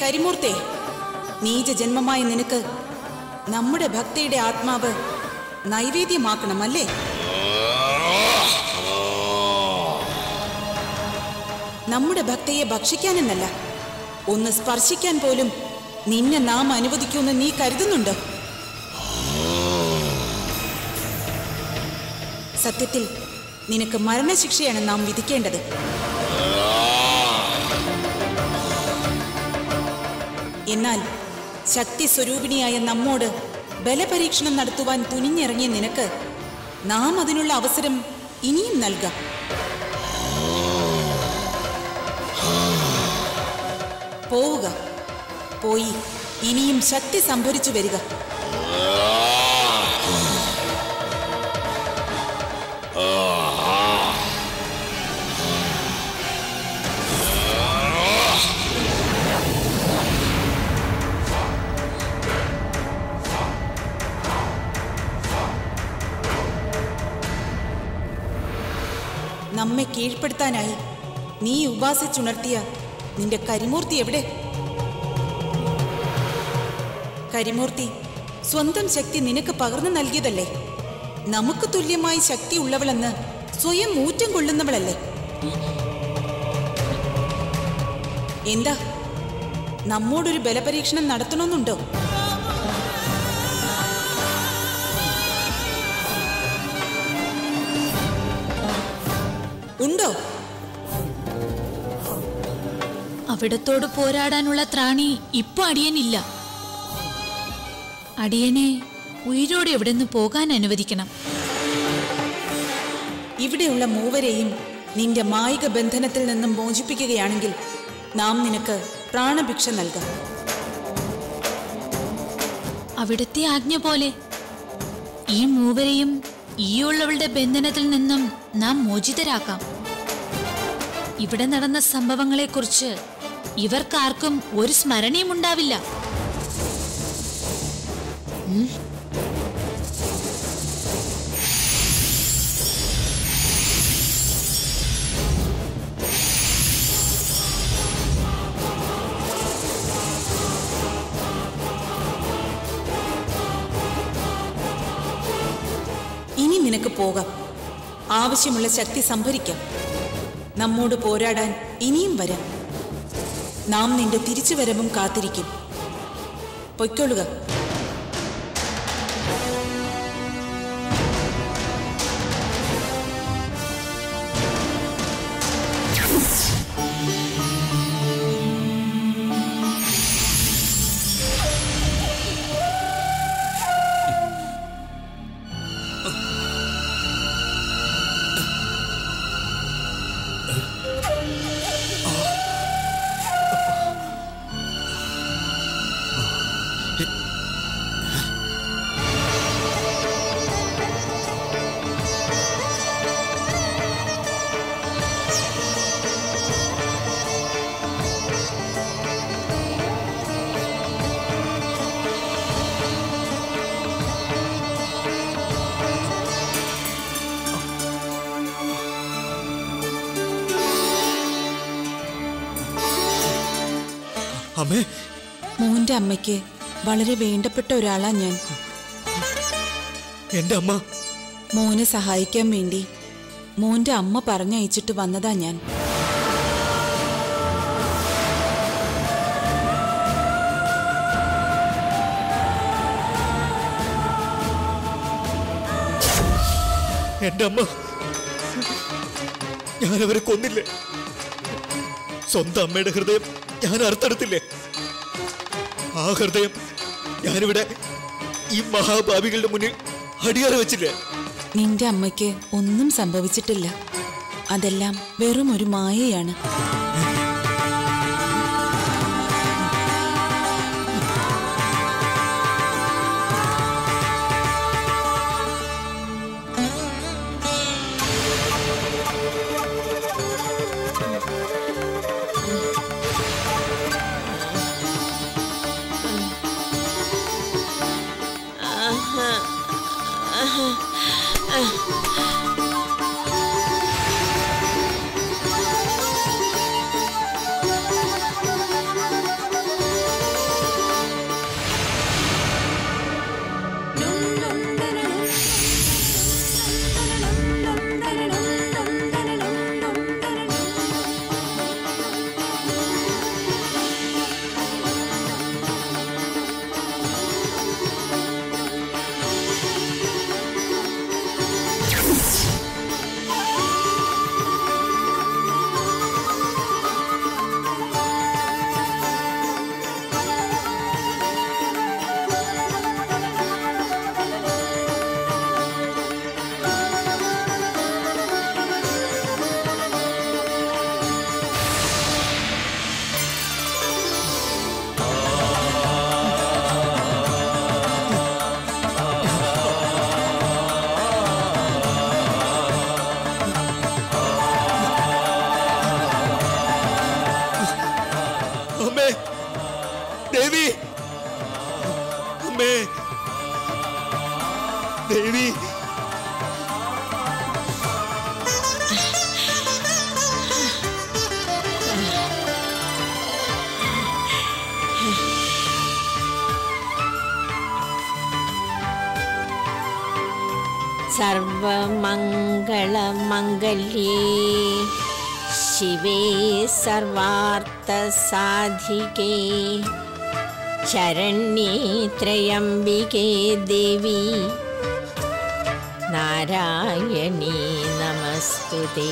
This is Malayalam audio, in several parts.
കരിമൂർത്തെ നീച ജന്മമായ നിനക്ക് നമ്മുടെ ഭക്തിയുടെ ആത്മാവ് നൈവേദ്യമാക്കണം അല്ലേ നമ്മുടെ ഭക്തയെ ഭക്ഷിക്കാനെന്നല്ല ഒന്ന് സ്പർശിക്കാൻ പോലും നിന്നെ നാം അനുവദിക്കുമെന്ന് നീ കരുതുന്നുണ്ടോ സത്യത്തിൽ നിനക്ക് മരണശിക്ഷയാണ് നാം വിധിക്കേണ്ടത് എന്നാൽ ശക്തി സ്വരൂപിണിയായ നമ്മോട് ബലപരീക്ഷണം നടത്തുവാൻ തുനിഞ്ഞിറങ്ങിയ നിനക്ക് നാം അതിനുള്ള അവസരം ഇനിയും നൽകാം പോവുക പോയി ഇനിയും ശക്തി സംഭരിച്ചു വരിക നമ്മെ കീഴ്പ്പെടുത്താനായി നീ ഉപാസിച്ചുണർത്തിയ നിന്റെ കരിമൂർത്തി എവിടെ കരിമൂർത്തി സ്വന്തം ശക്തി നിനക്ക് പകർന്നു നൽകിയതല്ലേ നമുക്ക് തുല്യമായി ശക്തി ഉള്ളവളെന്ന് സ്വയം ഊറ്റം കൊള്ളുന്നവളല്ലേ എന്താ നമ്മോടൊരു ബലപരീക്ഷണം നടത്തണമെന്നുണ്ടോ ഉണ്ടോ അവിടത്തോട് പോരാടാനുള്ള ത്രാണി ഇപ്പൊ അടിയനില്ല അടിയനെ ഉയിരോടെ ഇവിടെ നിന്ന് പോകാൻ അനുവദിക്കണം ഇവിടെയുള്ള മൂവരെയും നിന്റെ മായിക ബന്ധനത്തിൽ നിന്നും മോചിപ്പിക്കുകയാണെങ്കിൽ നാം നിനക്ക് പ്രാണഭിക്ഷ നൽകാം അവിടുത്തെ ആജ്ഞ പോലെ ഈ മൂവരെയും ഈയുള്ളവളുടെ ബന്ധനത്തിൽ നിന്നും നാം മോചിതരാക്കാം ഇവിടെ നടന്ന സംഭവങ്ങളെക്കുറിച്ച് ഇവർക്കാർക്കും ഒരു സ്മരണയും ഉണ്ടാവില്ല ഇനി നിനക്ക് പോകാം ആവശ്യമുള്ള ശക്തി സംഭരിക്കാം നമ്മോട് പോരാടാൻ ഇനിയും വരാം നാം നിന്റെ തിരിച്ചുവരവും കാത്തിരിക്കും പൊയ്ക്കൊള്ളുക അമ്മേ മോന്റെ അമ്മയ്ക്ക് വളരെ വേണ്ടപ്പെട്ട ഒരാളാ ഞാൻ എന്റെ അമ്മ മോനെ സഹായിക്കാൻ വേണ്ടി മോന്റെ അമ്മ പറഞ്ഞയച്ചിട്ട് വന്നതാ ഞാൻ എന്റെ അമ്മ ഞാനവരെ കൊന്നില്ലേ സ്വന്തം അമ്മയുടെ ഹൃദയം ഞാൻ അറുത്തെടുത്തില്ലേ ആ ഹൃദയം ഞാനിവിടെ ഈ മഹാഭാവികളുടെ മുന്നിൽ അടിയറ വെച്ചില്ലേ നിന്റെ അമ്മയ്ക്ക് ഒന്നും സംഭവിച്ചിട്ടില്ല അതെല്ലാം വെറും ഒരു മായയാണ് ദേവി അമ്മേ ദേവി സർവമംഗളമംഗല്യേ ശിവേ സർവാർത്ഥസാധികേ ശരണ്യേ ത്രയംബികേ ദേവി നാരായണീ നമസ്തുതേ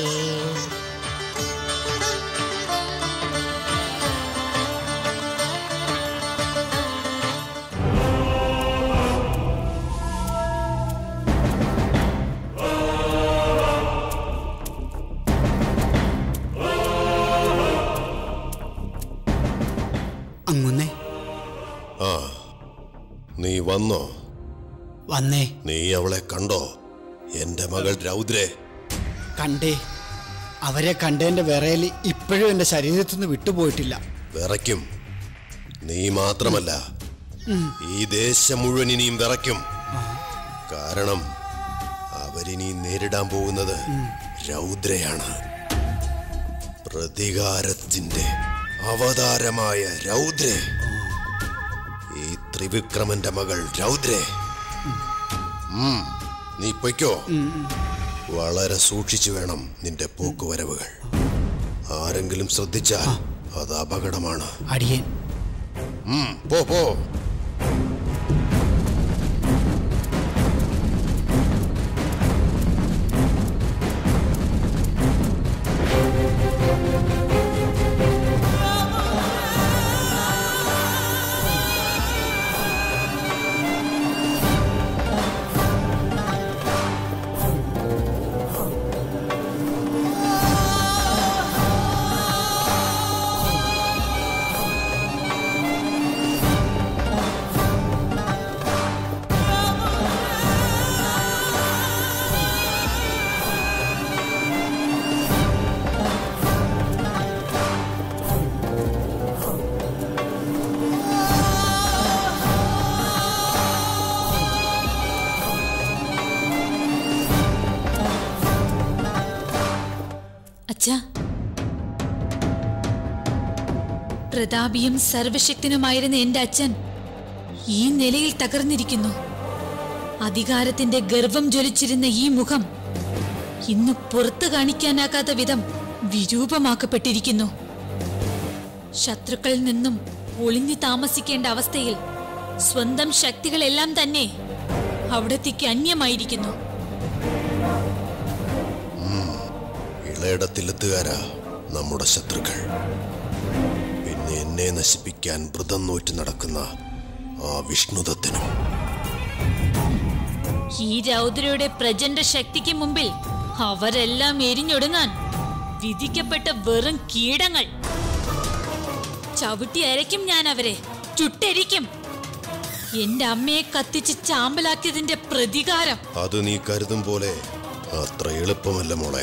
അങ്ങുന്നേ ആ നീ വന്നോ വന്നേ നീ അവളെ കണ്ടോ എന്റെ മകൾ രൗദ്രേ കണ്ടേ അവരെ കണ്ടതിന്റെ വിറയൽ ഇപ്പോഴും എൻ്റെ ശരീരത്തിൽ നിന്ന് വിട്ടുപോയിട്ടില്ല വിറയ്ക്കും നീ മാത്രമല്ല ഈ ദേശം മുഴുവൻ ഇനിയും വിറയ്ക്കും കാരണം അവരിനി നേരിടാൻ പോകുന്നത് രൗദ്രയാണ് പ്രതികാരത്തിന്റെ അവതാരമായ രൗദ്ര ഈ ത്രിവിക്രമന്റെ മകൾ രൗദ്രേ ഉം, നീ പൊയ്ക്കോ വളരെ സൂക്ഷിച്ചു വേണം നിന്റെ പോക്കുവരവുകൾ ആരെങ്കിലും ശ്രദ്ധിച്ചാൽ അത് അപകടമാണ് അടിയൻ ഉം, പോ പോ അച്ഛ പ്രതാപിയും സർവശക്തനുമായിരുന്ന എന്റെ അച്ഛൻ ഈ നിലയിൽ തകർന്നിരിക്കുന്നു അധികാരത്തിന്റെ ഗർവം ജ്വലിച്ചിരുന്ന ഈ മുഖം ഇന്ന് പുറത്തു കാണിക്കാനാകാത്ത വിധം വിരൂപമാക്കപ്പെട്ടിരിക്കുന്നു ശത്രുക്കളിൽ നിന്നും ഒളിഞ്ഞു താമസിക്കേണ്ട അവസ്ഥയിൽ സ്വന്തം ശക്തികളെല്ലാം തന്നെ അവിടത്തേക്ക് അന്യമായിരിക്കുന്നു ഇളയിടത്തിലെത്തുകാരാ നമ്മുടെ ശത്രുക്കൾ പിന്നെ എന്നെ നശിപ്പിക്കാൻ വ്രതം നോറ്റ് നടക്കുന്ന ആ വിഷ്ണുദത്തിനും ഈ രൗദ്രയുടെ പ്രചണ്ഡ ശക്തിക്ക് മുമ്പിൽ അവരെല്ലാം എരിഞ്ഞൊടുങ്ങാൻ വിധിക്കപ്പെട്ട വെറും കീടങ്ങൾ ചവിട്ടി അരയ്ക്കും ഞാൻ അവരെ ചുട്ടരിക്കും എന്റെ അമ്മയെ കത്തിച്ച് ചാമ്പലാക്കിയതിന്റെ പ്രതികാരം അത് നീ കരുതും പോലെ അത്ര എളുപ്പമല്ല മോളെ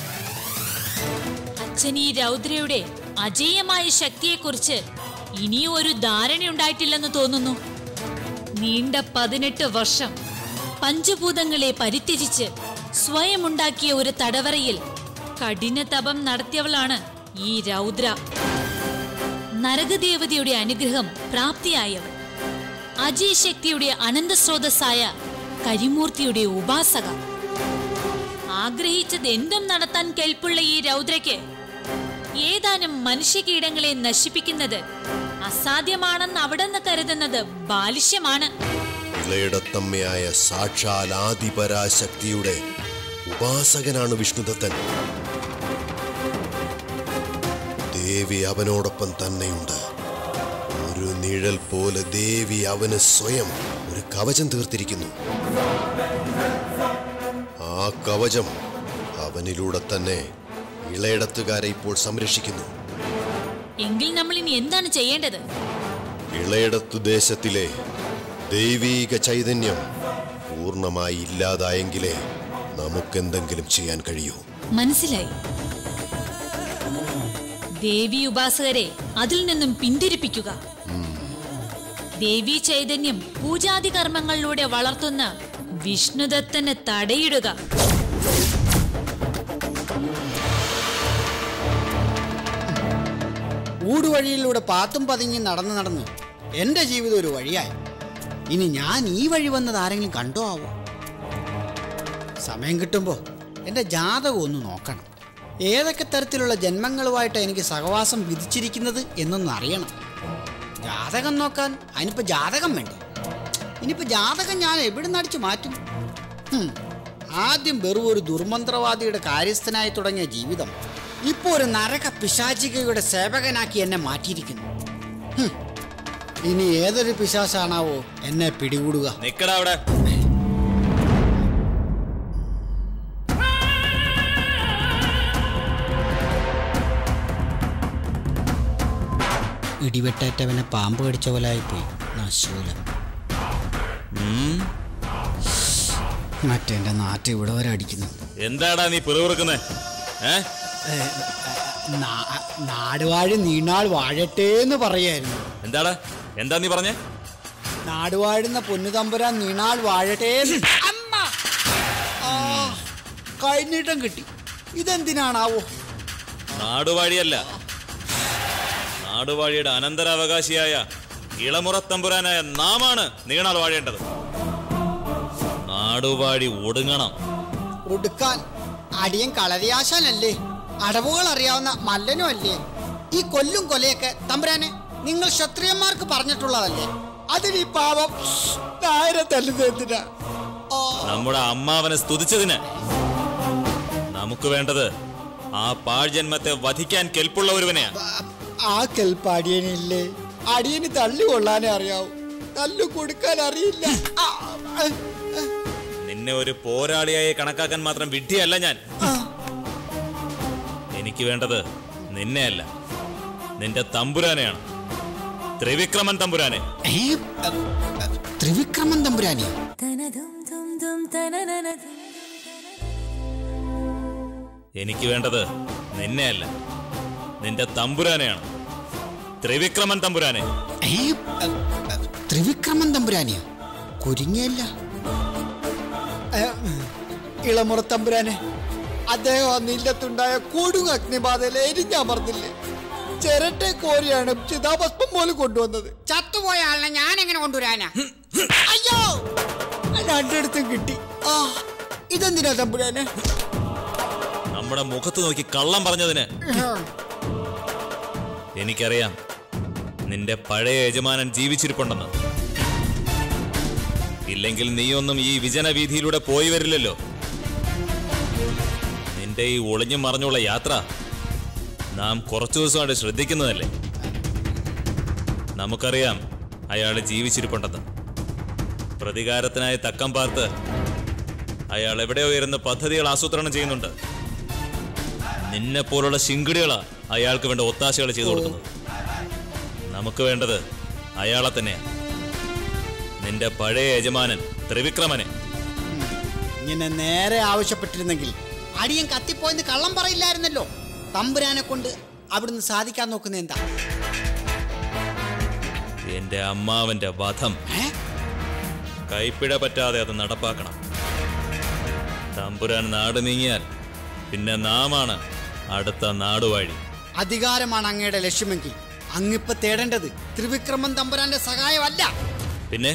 അച്ഛൻ ഈ രൗദ്രയുടെ അജേയമായ ശക്തിയെക്കുറിച്ച് ഇനിയും ഒരു ധാരണയുണ്ടായിട്ടില്ലെന്ന് തോന്നുന്നു നീണ്ട പതിനെട്ട് വർഷം പഞ്ചഭൂതങ്ങളെ പരിത്യജിച്ച് സ്വയം ഉണ്ടാക്കിയ ഒരു തടവറയിൽ കഠിന തപം നടത്തിയവളാണ് ഈ രൗദ്ര നരകദേവതയുടെ അനുഗ്രഹം പ്രാപ്തിയായവൾ അജയ് ശക്തിയുടെ അനന്തസ്രോതസ്സായ കരിമൂർത്തിയുടെ ഉപാസക ആഗ്രഹിച്ചത് എന്തും നടത്താൻ കെൽപ്പുള്ള ഈ രൗദ്രയ്ക്ക് ഏതാനും മനുഷ്യകീടങ്ങളെ നശിപ്പിക്കുന്നത് അസാധ്യമാണെന്ന് അവിടെന്ന് കരുതുന്നത് ബാലിശ്യമാണ് ഇളയിടത്തമ്മയായ സാക്ഷാൽ ആദിപരാശക്തിയുടെ ഉപാസകനാണ് വിഷ്ണുദത്തൻ ദേവി അവനോടൊപ്പം തന്നെയുണ്ട് ഒരു നിഴൽ പോലെ ദേവി അവന് സ്വയം ഒരു കവചം തീർത്തിരിക്കുന്നു ആ കവചം അവനിലൂടെ തന്നെ ഇളയിടത്തുകാരെ ഇപ്പോൾ സംരക്ഷിക്കുന്നു എങ്കിൽ നമ്മൾ ഇനി എന്താണ് ചെയ്യേണ്ടത് ഇളയിടത്തു ദേശത്തിലെ ദൈവീക ചൈതന്യം പൂർണ്ണമായി ഇല്ലാതായെങ്കിലേ നമുക്കെന്തെങ്കിലും ചെയ്യാൻ കഴിയൂ മനസ്സിലായി ദേവി ഉപാസകരെ അതിൽ നിന്നും പിന്തിരിപ്പിക്കുക ദേവീ ചൈതന്യം പൂജാതി കർമ്മങ്ങളിലൂടെ വളർത്തുന്ന വിഷ്ണുദത്തന് തടയിടുക ഊടുവഴിയിലൂടെ പാത്തും പതുങ്ങി നടന്ന് നടന്ന് എൻ്റെ ജീവിതം ഒരു വഴിയായി ഇനി ഞാൻ ഈ വഴി വന്നത് ആരെങ്കിലും കണ്ടോ ആവോ സമയം കിട്ടുമ്പോൾ എൻ്റെ ജാതകം ഒന്ന് നോക്കണം ഏതൊക്കെ തരത്തിലുള്ള ജന്മങ്ങളുമായിട്ട് എനിക്ക് സഹവാസം വിധിച്ചിരിക്കുന്നത് എന്നൊന്ന് അറിയണം ജാതകം നോക്കാൻ അതിനിപ്പോൾ ജാതകം വേണ്ടേ ഇനിയിപ്പോൾ ജാതകം ഞാൻ എവിടെ നടിച്ചു മാറ്റും ഹും, ആദ്യം വെറും ഒരു ദുർമന്ത്രവാദിയുടെ കാര്യസ്ഥനായി തുടങ്ങിയ ജീവിതം ഇപ്പോൾ ഒരു നരക പിശാചികയുടെ സേവകനാക്കി എന്നെ മാറ്റിയിരിക്കുന്നു ഹും, ഇനി ഏതൊരു പിശാസാണാവോ എന്നെ പിടികൂടുക നിക്കടാ അവിടെ ഇടിവെട്ടേറ്റവനെ പാമ്പ് കടിച്ച പോലായിപ്പോയി നശൂലം മറ്റെന്റെ നാറ്റ് ഇവിടെ വരെ അടിക്കുന്നു എന്താടാ നീ പിറുപിറുക്കുന്നേ ഏ നാ- നാടുവാഴി നീണാൾ വാഴട്ടെ എന്ന് പറയായിരുന്നു എന്താടാ എന്താ നീ പറഞ്ഞേ നാടുവാഴുന്ന പൊന്നുതമ്പുരാൻ നീണാൾ വാഴട്ടെ എന്ന്. അമ്മ! ആ, കൈനീട്ടം കിട്ടി ഇതെന്തിനാണാവോ നാടുവാഴിയല്ല നാടുവാഴിയുടെ അനന്തരാവകാശിയായ ഇളമുറത്തമ്പുരാനായ നാമാണ് നീണാൾ വാഴേണ്ടത് നാടുവാഴി ഒടുങ്ങണം ഒടുക്കാൻ അടിയൻ കളരിയാശാനല്ലേ അടവുകൾ അറിയാവുന്ന മല്ലനും അല്ലേ ഈ കൊല്ലും കൊലയൊക്കെ തമ്പുരാനെ നിങ്ങൾ ക്ഷത്രിയന്മാർക്ക് പറഞ്ഞിട്ടുള്ളതല്ലേ അതിന് ഈ പാപം നായരെ തല്ലുന്നത് എന്തിനാ ആ, നമ്മുടെ അമ്മാവനെ സ്തുതിച്ചതിന് നമുക്ക് വേണ്ടത് ആ പാഴ്ജന്മത്തെ വധിക്കാൻ കെൽപ്പുള്ള ഒരുവനെയാ ആ കെൽപ്പ് അടിയനില്ലേ അടിയന് തല്ലു കൊള്ളാനേ അറിയാവൂ തല്ലു കൊടുക്കാൻ അറിയില്ല ആ, ആ, നിന്നെ ഒരു പോരാളിയായി കണക്കാക്കാൻ മാത്രം വിഡ്ഢിയല്ല ഞാൻ ആ. എനിക്ക് വേണ്ടത് നിന്നെയല്ല നിന്റെ തമ്പുരാനെയാണ് ത്രിവിക്രമൻ തമ്പുരാനെ ഏ, അ, അ, ത്രിവിക്രമൻ തമ്പുരാനിയോ എനിക്ക് വേണ്ടത് നിന്നെയല്ല നിന്റെ തമ്പുരാനെയാണ് ത്രിവിക്രമൻ തമ്പുരാനെ ഏ, അ, അ, ത്രിവിക്രമൻ തമ്പുരാനിയോ കുരുങ്ങിയല്ല ഏ, ഇളമുറ തമ്പുരാനെ അദ്ദേഹം ആ നില്ലത്തുണ്ടായ കൊടും അഗ്നിബാധയിൽ എരിഞ്ഞമർന്നില്ലേ ചിരട്ടെ കോരിയാണ് ചിതാഭസ്മം പോലും കൊണ്ടുവന്നത് ചത്തുപോയ ആളിനെ ഞാൻ എങ്ങനെ കൊണ്ടുവരാനാ അയ്യോ രണ്ടിടത്തും കിട്ടി ആ ഇതെന്തിനാ തമ്പുരാനെ നമ്മുടെ മുഖത്ത് നോക്കി കള്ളം പറഞ്ഞതിന് എനിക്കറിയാം നിന്റെ പഴയ യജമാനൻ ജീവിച്ചിരിപ്പുണ്ടെന്ന് ഇല്ലെങ്കിൽ നീയൊന്നും ഈ വിജനവീതിയിലൂടെ പോയി വരില്ലല്ലോ നിന്റെ ഈ ഒളിഞ്ഞും മറിഞ്ഞുള്ള യാത്ര നാം കുറച്ചു ദിവസമായിട്ട് ശ്രദ്ധിക്കുന്നതല്ലേ നമുക്കറിയാം അയാൾ ജീവിച്ചിരിപ്പുണ്ടെന്ന് പ്രതികാരത്തിനായി തക്കം പാർത്ത് അയാൾ എവിടെയോ ഇരുന്ന് പദ്ധതികൾ ആസൂത്രണം ചെയ്യുന്നുണ്ട് നിന്നെ പോലുള്ള ശിങ്കിടികളാ അയാൾക്ക് വേണ്ട ഒത്താശകൾ ചെയ്തു കൊടുക്കുന്നത് നമുക്ക് വേണ്ടത് അയാളെ തന്നെയാ നിന്റെ പഴയ യജമാനൻ ത്രിവിക്രമനെ ഇങ്ങനെ നേരെ ആവശ്യപ്പെട്ടിരുന്നെങ്കിൽ അടിയൻ കത്തിപ്പോയെന്ന് കള്ളം പറയില്ലായിരുന്നല്ലോ തമ്പുരാനെ കൊണ്ട് അവിടുന്ന് സാധിക്കാൻ നോക്കുന്ന എന്താ എന്റെ അമ്മാവന്റെ വധം ഏ? കൈപ്പിഴ പറ്റാതെ അത് നടപ്പാക്കണം തമ്പുരാൻ നാട് നീങ്ങിയാൽ പിന്നെ നാമാണ് അടുത്ത നാടുവാഴി അധികാരമാണ് അങ്ങയുടെ ലക്ഷ്യമെങ്കിൽ അങ്ങിപ്പ തേടേണ്ടത് ത്രിവിക്രമൻ തമ്പുരാന്റെ സഹായമല്ല പിന്നെ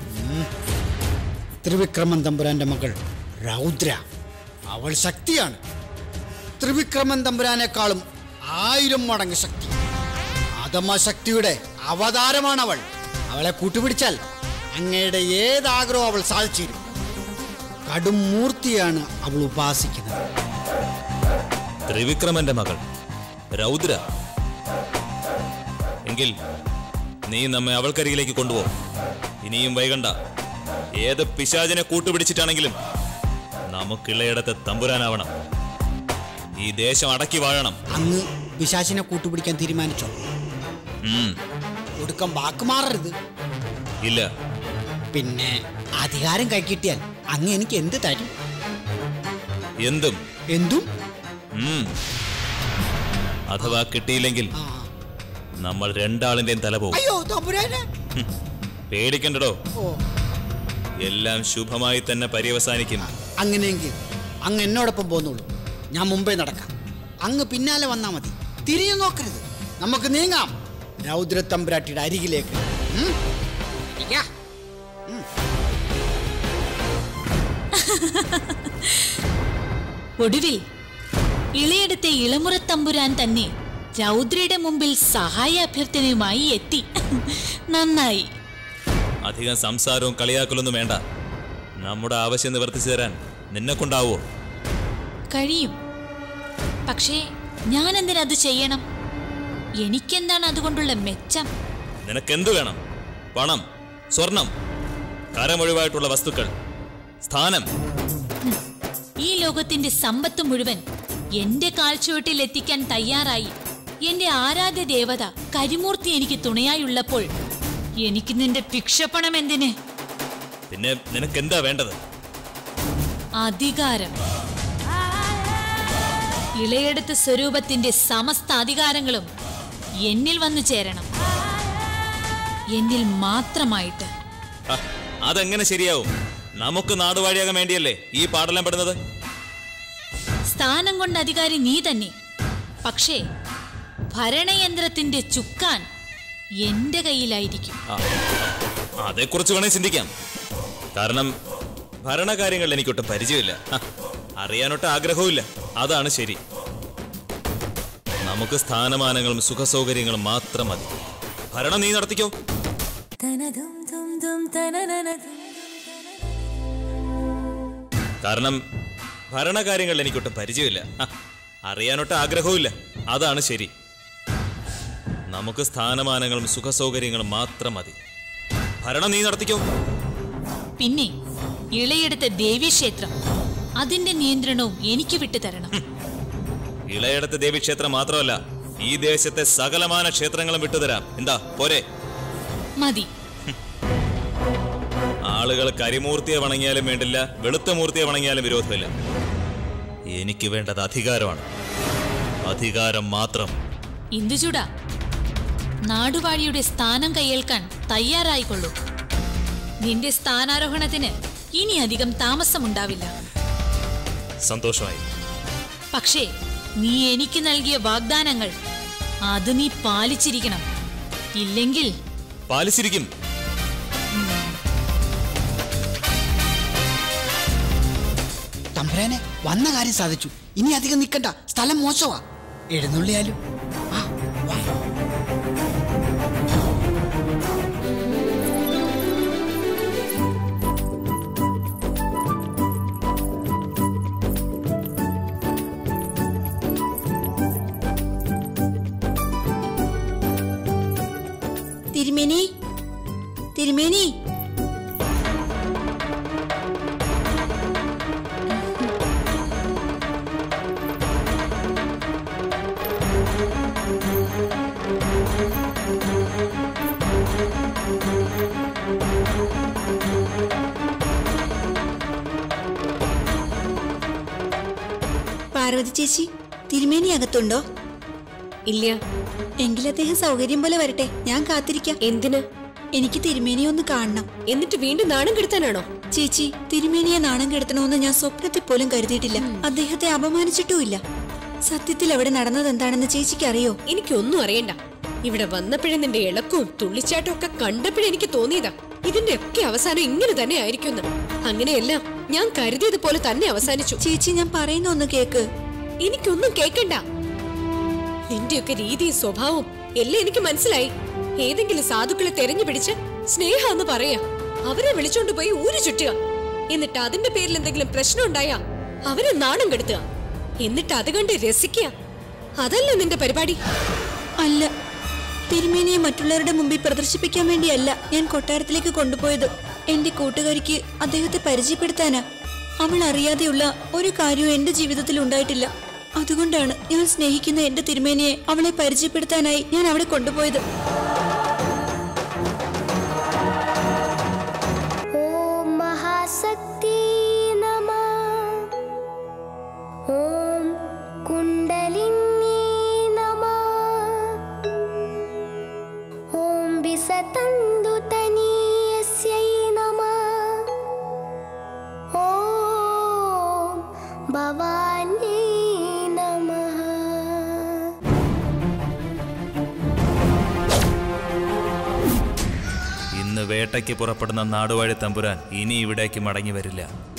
ത്രിവിക്രമൻ തമ്പുരാന്റെ മകൾ രൗദ്ര അവൾ ശക്തിയാണ് ത്രിവിക്രമൻ തമ്പുരാനേക്കാളും ആയിരം മടങ്ങ് ശക്തി ആദമ ശക്തിയുടെ അവതാരമാണ് അവൾ അവളെ കൂട്ടുപിടിച്ചാൽ അങ്ങയുടെ ഏതാഗ്രഹവും അവൾ സാധിച്ചിരും കടും മൂർത്തിയാണ് അവൾ ഉപാസിക്കുന്നത് ത്രിവിക്രമന്റെ മകൾ രൗദ്ര എങ്കിൽ നീ നമ്മെ അവൾക്കരികിലേക്ക് കൊണ്ടുപോകും ഇനിയും വൈകണ്ട ഏത് പിശാചിനെ കൂട്ടുപിടിച്ചിട്ടാണെങ്കിലും നമുക്കിളയിടത്തെ തമ്പുരാനാവണം ഈ ദേശം അടക്കി വാഴണം അങ്ങ് പിശാചിനെ കൂട്ടുപിടിക്കാൻ തീരുമാനിച്ചോ ഉം, ഒടുക്കം വാക്കുമാറരുത് ഇല്ല പിന്നെ അധികാരം കൈക്കിട്ടിയാൽ അങ്ങ് എനിക്ക് എന്ത് തരും എന്തും എന്തും ഉം. അഥവാ കിട്ടിയില്ലെങ്കിൽ ആ. നമ്മൾ രണ്ടാളിന്റെയും തല പോകും അയ്യോ തമ്പുരാനെ പേടിക്കണ്ടടോ ഓ എല്ലാം ശുഭമായി തന്നെ പര്യവസാനിക്കും അങ്ങനെയെങ്കിൽ അങ്ങ് എന്നോടൊപ്പം പോന്നോളൂ ഞാൻ മുമ്പേ നടക്കാം അങ്ങ് പിന്നാലെ വന്നാ മതി തിരിഞ്ഞു നോക്കരുത് നമുക്ക് നീങ്ങാം രൗദ്രത്തമ്പുരാട്ടിയുടെ അരികിലേക്ക് ഉം? ഇയ്യാ. ഒടുവിൽ ഇളയടത്തെ ഇളമുറത്തമ്പുരാൻ തന്നെ രൗദ്രയുടെ മുമ്പിൽ സഹായാഭ്യർത്ഥനയുമായി എത്തി നന്നായി അധികം സംസാരവും കളിയാക്കലൊന്നും വേണ്ട നമ്മുടെ ആവശ്യം നിവർത്തിച്ചു തരാൻ നിന്നെ കൊണ്ടാവോ കഴിയും പക്ഷേ ഞാൻ എന്തിനത് ചെയ്യണം എനിക്കെന്താണ് അതുകൊണ്ടുള്ള മെച്ചം നിനക്കെന്തു വേണം പണം സ്വർണം കരമൊഴിവായിട്ടുള്ള വസ്തുക്കൾ സ്ഥാനം ഈ ലോകത്തിന്റെ സമ്പത്ത് മുഴുവൻ എന്റെ കാൽച്ചുവട്ടിൽ എത്തിക്കാൻ തയ്യാറായി എന്റെ ആരാധ്യ ദേവത കരിമൂർത്തി എനിക്ക് തുണയായുള്ളപ്പോൾ എനിക്ക് നിന്റെ ഭിക്ഷപ്പണം എന്തിന് പിന്നെ നിനക്കെന്താ വേണ്ടത് അധികാരം ഇളയെടുത്ത സ്വരൂപത്തിന്റെ സമസ്ത അധികാരങ്ങളും എന്നിൽ വന്നു ചേരണം എന്നിൽ മാത്രമായിട്ട് ഹ, അതെങ്ങനെ ശരിയാവും നമുക്ക് നാടുവാഴിയാകാൻ വേണ്ടിയല്ലേ ഈ പാടെല്ലാം പെടുന്നത് സ്ഥാനം കൊണ്ട് അധികാരി നീ തന്നെ പക്ഷേ ഭരണയന്ത്രത്തിന്റെ ചുക്കാൻ എന്റെ കയ്യിലായിരിക്കും ആ, അതേക്കുറിച്ച് വേണേ ചിന്തിക്കാം കാരണം ഭരണകാര്യങ്ങളിൽ എനിക്കൊട്ടും പരിചയമില്ല ഹ, അറിയാനൊട്ട് ആഗ്രഹവുമില്ല അതാണ് ശരി നമുക്ക് സ്ഥാനമാനങ്ങളും സുഖസൗകര്യങ്ങളും മാത്രം മതി ഭരണം നീ നടത്തിക്കോ കാരണം ഭരണകാര്യങ്ങളിൽ എനിക്കൊട്ടും പരിചയമില്ല ഹ, അറിയാനൊട്ട് ആഗ്രഹവുമില്ല അതാണ് ശരി നമുക്ക് സ്ഥാനമാനങ്ങളും സുഖസൗകര്യങ്ങളും മാത്രം മതി ഭരണം നീ നടത്തിക്കോ പിന്നെ ഇളയെടുത്ത ദേവീക്ഷേത്രം അതിന്റെ നിയന്ത്രണവും എനിക്ക് വിട്ടുതരണം ഇളയടത്ത് ദേവീക്ഷേത്രം മാത്രമല്ല ഈ ദേശത്തെ സകലമാന ക്ഷേത്രങ്ങളും വിട്ടുതരാം എന്താ പോരെ മതി ആളുകൾ കരിമൂർത്തിയെ വണങ്ങിയാലും വേണ്ടില്ല വെളുത്ത മൂർത്തിയെ വണങ്ങിയാലും വിരോധമില്ല എനിക്ക് വേണ്ടത് അധികാരമാണ് അധികാരം മാത്രം ഇന്ദുചൂട നാടുവാഴിയുടെ സ്ഥാനം കയ്യേൽക്കാൻ തയ്യാറായിക്കൊള്ളൂ നിന്റെ സ്ഥാനാരോഹണത്തിന് ഇനി അധികം താമസമുണ്ടാവില്ല സന്തോഷമായി പക്ഷേ നീ എനിക്ക് നൽകിയ വാഗ്ദാനങ്ങൾ അത് നീ പാലിച്ചിരിക്കണം ഇല്ലെങ്കിൽ പാലിച്ചിരിക്കും തമ്പുരാനെ വന്ന കാര്യം സാധിച്ചു ഇനി അധികം നിൽക്കണ്ട സ്ഥലം മോശമാ എഴുന്നള്ളിയാലും ആ, വാ. തിരുമേനി തിരുമേനി പാർവതി ചേച്ചി തിരുമേനി അകത്തുണ്ടോ ഇല്ല എങ്കിൽ അദ്ദേഹം സൗകര്യം പോലെ വരട്ടെ ഞാൻ കാത്തിരിക്കാം എന്തിന് എനിക്ക് തിരുമേനിയെ ഒന്ന് കാണണം എന്നിട്ട് വീണ്ടും നാണം കെടുത്താനാണോ ചേച്ചി തിരുമേനിയെ നാണം കെടുത്തണമെന്ന് ഞാൻ സ്വപ്നത്തിൽ പോലും കരുതിയിട്ടില്ല അദ്ദേഹത്തെ അപമാനിച്ചിട്ടുമില്ല സത്യത്തിൽ അവിടെ നടന്നത് എന്താണെന്ന് ചേച്ചിക്ക് അറിയോ എനിക്കൊന്നും അറിയണ്ട ഇവിടെ വന്നപ്പോഴേ നിന്റെ ഇളക്കവും തുള്ളിച്ചാട്ടവും ഒക്കെ കണ്ടപ്പോഴേ എനിക്ക് തോന്നിയതാ ഇതിന്റെ ഒക്കെ അവസാനം ഇങ്ങനെ തന്നെ ആയിരിക്കുമെന്ന് അങ്ങനെയെല്ലാം ഞാൻ കരുതിയത് പോലെ തന്നെ അവസാനിച്ചു ചേച്ചി ഞാൻ പറയുന്ന ഒന്ന് കേക്ക് എനിക്കൊന്നും കേക്കണ്ട നിന്റെയൊക്കെ രീതിയും സ്വഭാവവും എല്ലാം എനിക്ക് മനസ്സിലായി ഏതെങ്കിലും സാധുക്കളെ തെരഞ്ഞു പിടിച്ച് സ്നേഹ എന്ന് പറയാ അവരെ വിളിച്ചോണ്ട് പോയി ഊരു ചുറ്റുക എന്നിട്ട് അതിന്റെ പേരിൽ എന്തെങ്കിലും പ്രശ്നം ഉണ്ടായാ അവരെ നാണം കെടുത്തുക എന്നിട്ട് അത് കണ്ട് രസിക്കുക അതല്ലേ നിന്റെ പരിപാടി അല്ല തിരുമേനിയെ മറ്റുള്ളവരുടെ മുമ്പിൽ പ്രദർശിപ്പിക്കാൻ വേണ്ടിയല്ല ഞാൻ കൊട്ടാരത്തിലേക്ക് കൊണ്ടുപോയത് എന്റെ കൂട്ടുകാരിക്ക് അദ്ദേഹത്തെ പരിചയപ്പെടുത്താനാ അവൾ അറിയാതെയുള്ള ഒരു കാര്യവും എന്റെ ജീവിതത്തിൽ ഉണ്ടായിട്ടില്ല അതുകൊണ്ടാണ് ഞാൻ സ്നേഹിക്കുന്ന എന്റെ തിരുമേനിയെ അവളെ പരിചയപ്പെടുത്താനായി ഞാൻ അവിടെ കൊണ്ടുപോയത് ॐ महाशक्ति नमः ॐ कुण्डलिनी नमः ॐ विसतन्दुतनी ഭവാന്യേ നമഃ ഇന്ന് വേട്ടയ്ക്ക് പുറപ്പെടുന്ന നാടുവാഴി തമ്പുരാൻ ഇനി ഇവിടേക്ക് മടങ്ങി വരില്ല